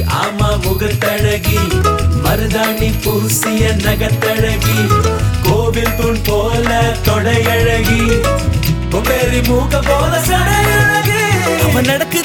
ஆமா முகத்தழகி மருதாணி பூசிய நகத்தழகி கோவில் தூண் போல தொடையழகி பொம்பேரி மூக்க போல சடையழகி அவன் நடக்குது